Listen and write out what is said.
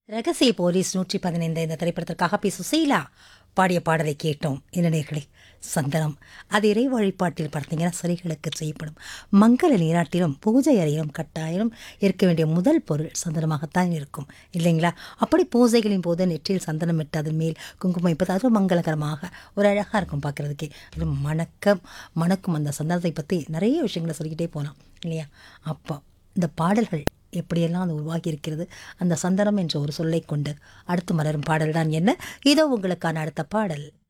ரகசிய போலீஸ் நூற்றி பதினைந்து இந்த திரைப்படத்திற்காக பி சுசீலா பாடிய பாடலை கேட்டோம் இளைஞர்களே சந்தனம் அது இறை வழிபாட்டில் பார்த்தீங்கன்னா சரிகளுக்கு செய்யப்படும் மங்கள நீராட்டிலும் பூஜை அறையிலும் கட்டாயம் இருக்க வேண்டிய முதல் பொருள் சந்தனமாகத்தான் இருக்கும் இல்லைங்களா அப்படி பூஜைகளின் போது நெற்றியில் சந்தனம் இட்டு அதன் மேல் குங்குமம் வைப்பது அது மங்களகரமாக ஒரு அழகாக இருக்கும் பார்க்குறதுக்கே அது மணக்கம் மணக்கும் அந்த சந்தனத்தை பற்றி நிறைய விஷயங்களை சொல்லிக்கிட்டே போகலாம் இல்லையா அப்போ இந்த பாடல்கள் எப்படியெல்லாம் அது உருவாகி இருக்கிறது அந்த சந்தனம் என்ற ஒரு சொல்லை கொண்டு அடுத்து மலரும் பாடல் தான் என்ன இதோ உங்களுக்கான அடுத்த பாடல்